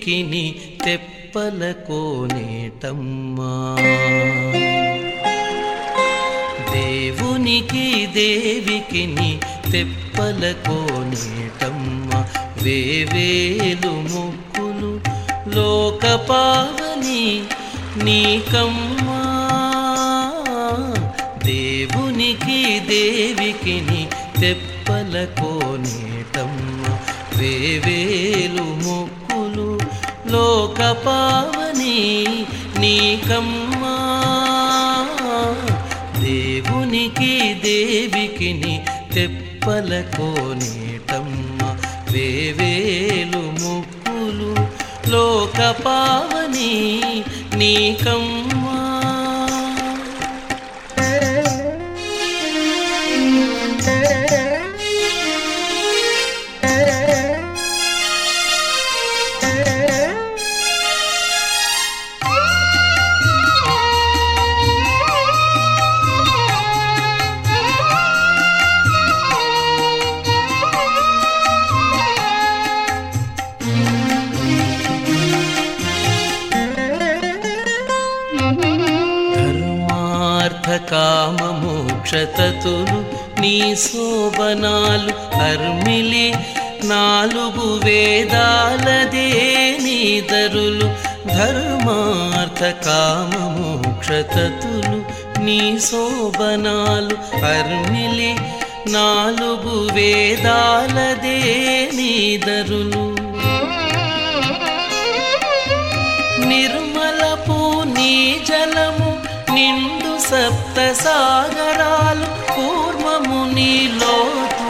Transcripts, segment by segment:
దేవికిని తెప్పల కోనేటమ్మా దేవునికి దేవికిని తెప్పల కోనేటమ్మ వేవేలు ముక్కులు లోక పావని నీకమ్మా దేవునికి దేవికిని తెప్పల కోనేటమ్మ వేవేలు ముక్కులు లోక పావని నీకమ్మా దేవునికి దేవికిని తెప్పల కోనేటమ్మ వేవేలు ముక్కులు లోక పావని నీకమ్మా ధర్మార్థ కామ మోక్షతతులు నీ శోభనాలు అర్మిలి నాలుగు వేదాలదే నీ దరులు ధర్మార్థ కామ మోక్షతతులు నీ శోభనాలు అర్మిలి నాలుగు వేదాలదే నీ దరులు నిర్మలపు నీ జలము నిండు సప్త సాగరాలు కూర్మము నీ లోతు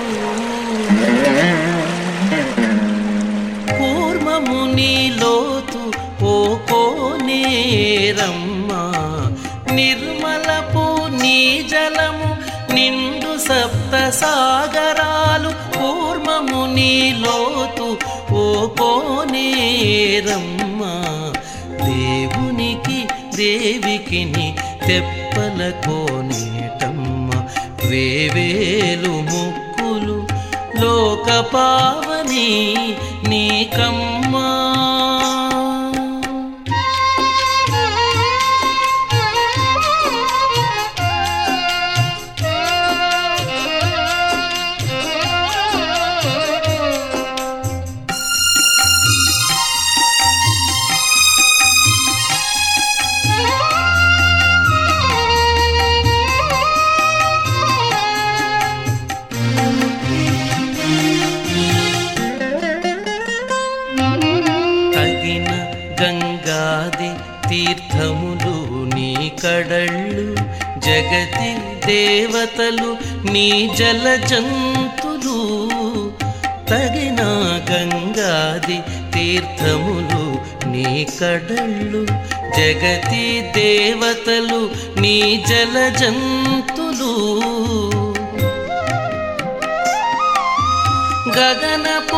కూర్మము నీ లోతు ఓ కోనేరమ్మ నిర్మలపు నీ జలము నిండు సప్త సాగరాలు కూర్మము నీ లోతు ఓ కోనేరమ్మ దేవునికి దేవికిని తెప్పల కోనేటమ్మ వేవేలు ముక్కులు లోక పావని నీకమ్మా తగిన గంగాది తీర్థములు నీ కడళ్ళు జగతి దేవతలు నీ జల జంతులు తగిన గంగాది తీర్థములు నీ కడళ్ళు జగతి దేవతలు నీ జల జంతులు గగనపు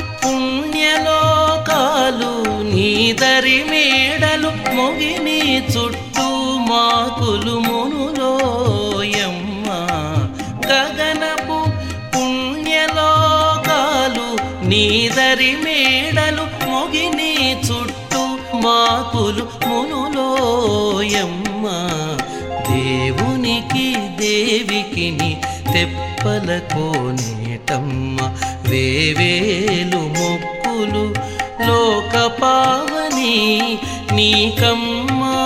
పుణ్యలోకాలు నీదరి మేడలు మొగిని చుట్టూ మాకులు మునులోయమ్మ గగనపు పుణ్యలోకాలు నీదరి మేడలు మొగిని చుట్టూ మాకులు మునులోయమ్మ దేవునికి దేవికిని తెప్పల కోనేటమ్మ వేవేలు మొక్కులు లోక పావని నీకమ్మా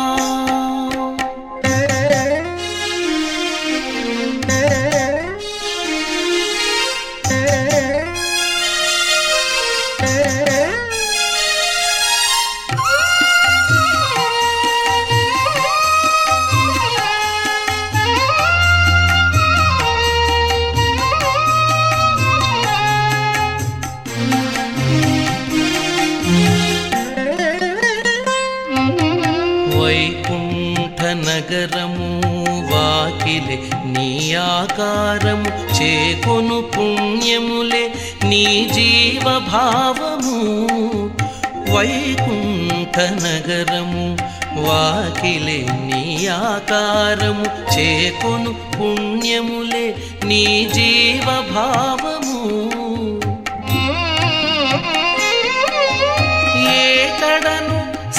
వైకుంఠ నగరము వాకిలే నీ ఆకారము చేకొను పుణ్యములే నీ జీవభావము వైకుంఠ నగరము వాకిలే నీ ఆకారము చేకొను పుణ్యములే నీ జీవభావము ఏ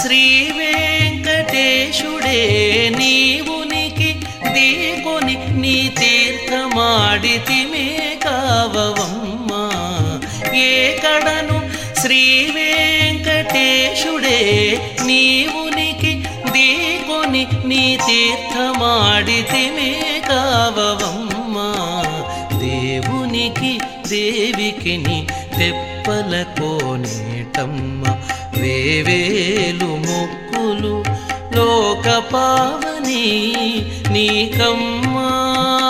శ్రీ వెంకటేశుడే నీవునికి దీకొని నీ తీర్థమాడితిమే కావవమ్మా ఏ కడను శ్రీ వెంకటేశుడే నీవునికి దీకొని నీ తీర్థమాడితిమే కావవమ్మా దేవునికి దేవికి నీ తెప్పల కోనేటమ్మ వేవేలు మొక్కులు లోక పావని నీకమ్మా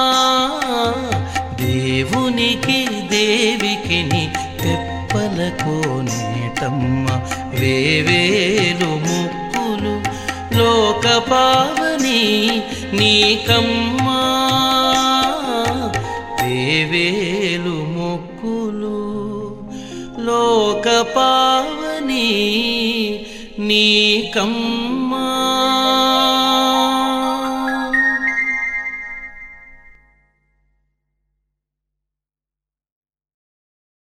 దేవునికి దేవికి నీ తెప్పల కోనేటమ్మ వేవేలు మొక్కులు లోక పావని నీకమ్మా వేవేలు మొక్కులు లోక పావని నీకమ్మా